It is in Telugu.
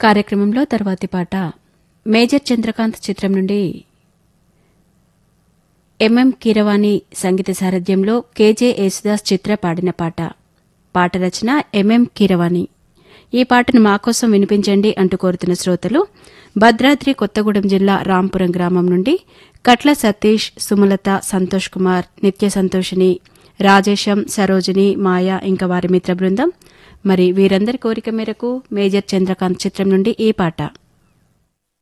కార్యక్రమంలో తర్వాతి పాట మేజర్ చంద్రకాంత్ చిత్రం నుండి ఎంఎం కీరవాణి సంగీత సారథ్యంలో కేజే యేసుదాస్ చిత్ర పాడిన పాట పాట రచన ఎంఎం కీరవాణి ఈ పాటను మా కోసం వినిపించండి అంటూ కోరుతున్న శ్రోతలు భద్రాద్రి కొత్తగూడెం జిల్లా రాంపురం గ్రామం నుండి కట్ల సతీష్ సుమలత సంతోష్ కుమార్ నిత్య సంతోషిని రాజేశం సరోజిని మాయ ఇంకా వారి మిత్ర బృందం మరి వీరందరి కోరిక మేరకు మేజర్ చంద్రకాంత్ చిత్రం నుండి ఈ పాట